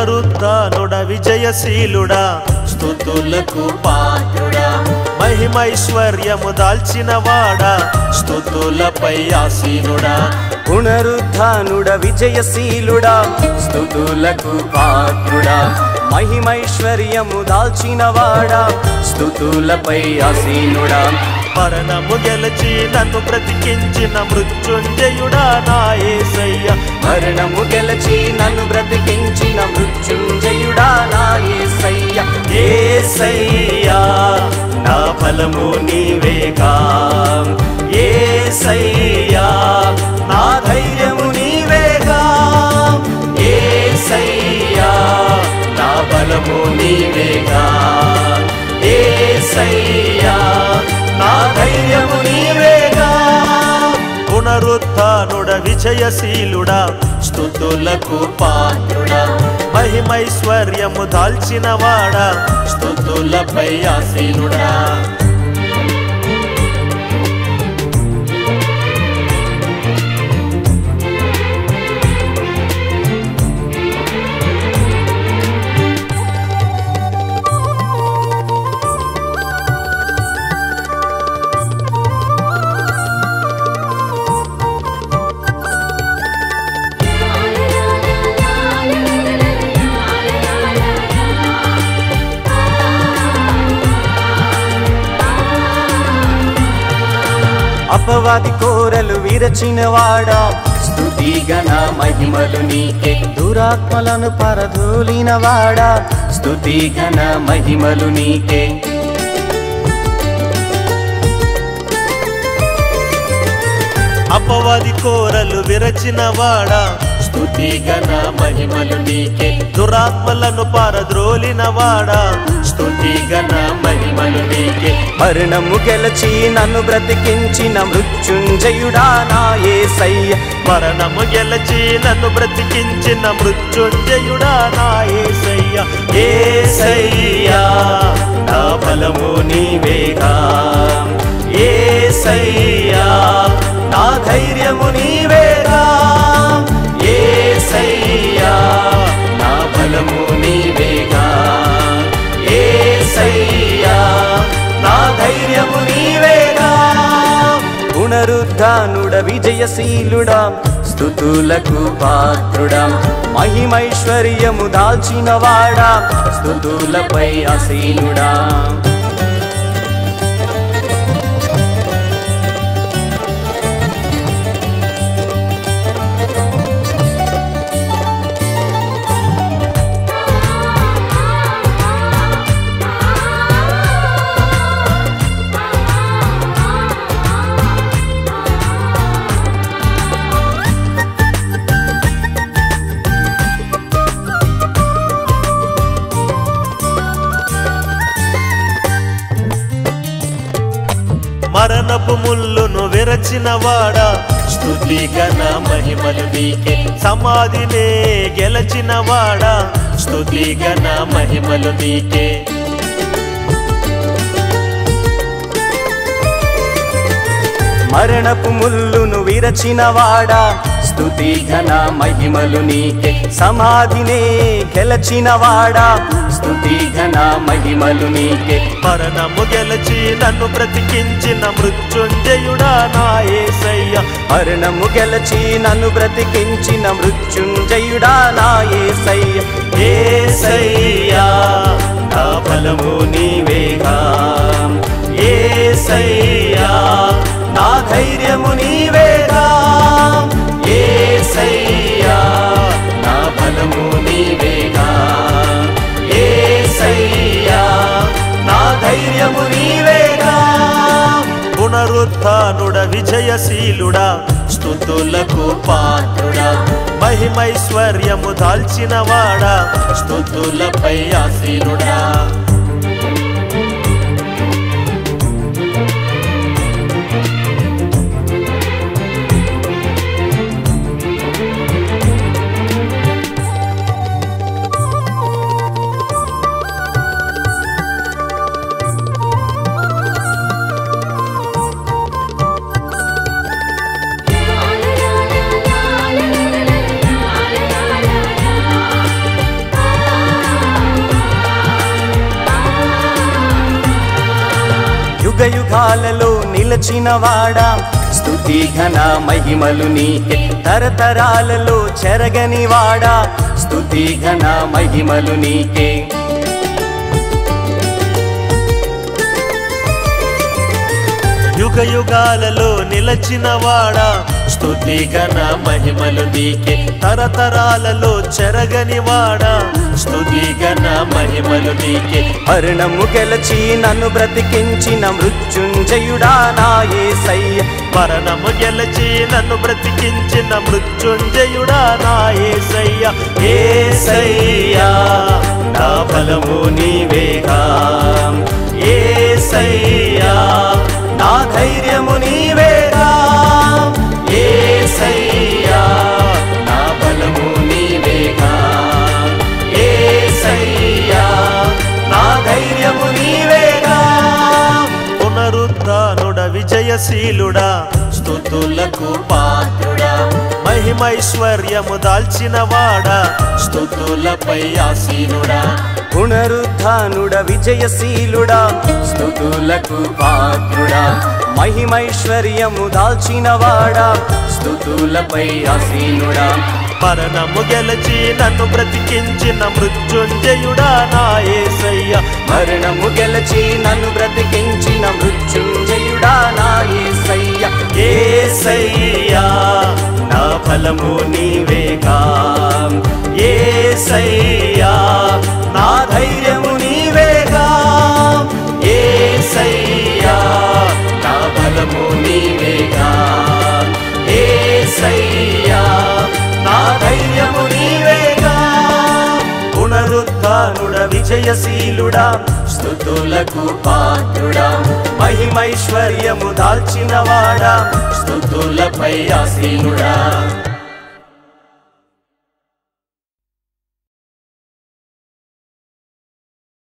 పునరుద్ధానుడ విజయశీలుడా స్థుతులకు పాత్రుడా మహిమైశ్వర్యము దాల్చిన వాడా స్థుతులపై ఆసీనుడా పునరుద్ధానుడ విజయశీలుడా స్థుతులకు పాత్రుడా మహిమైశ్వర్యము దాల్చినవాడా స్థుతులపై ఆసీనుడా మరణము గెలిచి నన్ను బ్రతికించిన మృత్యుంజయుడా నా యేసయ్య మరణము గెలచి నన్ను బ్రతికించిన మృత్యుంజయుడా నా యేసయ్య యేసయ్యా నా ఫలము నీవేగా యేసయ్యా నా ధైర్యము నీవేగా యేసయ్యా నా బలము నీవేగా యేసయ్యా నా ధైర్యము నీవేగా పునరుత్నుడ విజయశీలుడా స్థుతులకు పాత్రుడా మహిమైశ్వర్యము దాల్చిన వాడా స్థుతులపై ఆసీనుడా అపవాది కోరలు విరచిన వాడా స్థుతి గణ మహిమలు నీకే దురాత్మలను పరదూలిన వాడా స్థుతి గణ మహిమలు నీకే అపవాది కోరలు విరచిన వాడా స్థుతి గణ మహిమలు నీకే దురాత్మలను పారద్రోలిన వాడా స్థుతి గణ మహిమలు నీకే మరణము గెలచి నన్ను బ్రతికించిన మృత్యుంజయుడా నా యేసయ్య మరణము గెలచి నన్ను బ్రతికించిన మృత్యుంజయుడా నా యేసయ్య ఏసయ్యా నా బలము నీవేగా ఏసయ్యా నా ధైర్యము నీవేగా ఏసయ్యా నా బలము నీవేగా ఏసయ్యా నా ధైర్యము నీవేగా పునరుద్ధానుడ విజయశీలుడా స్థుతులకు పాత్రుడా మహిమైశ్వర్యము దాల్చిన వాడా స్థుతులపై అసీనుడా మరణపు ముల్లును విరచిన వాడా స్థుతి గణ మహిమలు నీకే సమాధినే గెలచిన వాడా స్థుతి గణ మహిమలు నీకే మరణపు ముల్లును విరచిన వాడా స్థుతి ఘన మహిమలు నీకే సమాధినే గెలచిన వాడా స్థుతి ఘన మహిమలు నీకే మరణము గెలచి నన్ను బ్రతికించిన మృత్యుంజయుడా నా యేసయ్య మరణము గెలచి నన్ను బ్రతికించిన మృత్యుంజయుడా నా ఏసయ్య ఏసయ్యా నా బలము నీవేగా ఏసయ్యా నా ధైర్యము నీవేగా ఏసయ్యా నా బలము నీవేగా ఏసయ్యా నా ధైర్యము నీవేగా పునరుత్నుడ విజయశీలుడా స్థుతులకు పాత్రుడా మహిమైశ్వర్యము దాల్చిన వాడా స్థుతులపై ఆసీనుడా la la la la la la la la la యుగ యుగాలలో నిలచిన వాడా స్తుతి ఘన మహిమలు నీకే తరతరాలలో చెరగని వాడా స్తుతి ఘన మహిమలు నీకే యుగ యుగాలలో నిలచిన వాడా స్తుతి గణ మహిమలు నీకే తరతరాలలో చెరగని వాడా స్తుతి గణ మహిమలు నీకే మరణము గెలచి నన్ను బ్రతికించిన మృత్యుంజయుడా నా యేసయ్య మరణము గెలిచి నన్ను బ్రతికించిన మృత్యుంజయుడా నా ఏసయ్య ఏసయ్యా నా బలము నీవేగా ఏసయ్యా నా ధైర్యము నీవేగా ఏసయ్యా నా బలము నీవేగా ఏసయ్యా నా ధైర్యము నీవేగా పునరుద్ధానుడ విజయశీలుడా స్థుతులకు పాత్రుడా మహిమైశ్వర్యము దాల్చిన వాడా స్థుతులపై ఆసీనుడా పునరుద్ధానుడ విజయశీలుడా స్థుతులకు పాత్రుడా మహిమైశ్వర్యము దాల్చినవాడా స్థుతులపై ఆసీనుడా మరణము గెలిచి నన్ను బ్రతికించిన మృత్యుంజయుడా నా ఏసయ్య మరణము గెలచి నన్ను బ్రతికించిన మృత్యుంజయుడా నా యేసయ్య ఏసయ్యా నా ఫలము నీవేగా ఏసయ్యా నా ధైర్యము నీవేగా ఏసయ్యా నా బలము నీవేగా ఏసయ్యా నా ధైర్యము నీవేగా పునరుద్ధానుడ విజయశీలుడా స్థుతులకు పాత్రుడా మహిమైశ్వర్యము దాల్చినవాడా స్థుతులపై ఆసీనుడా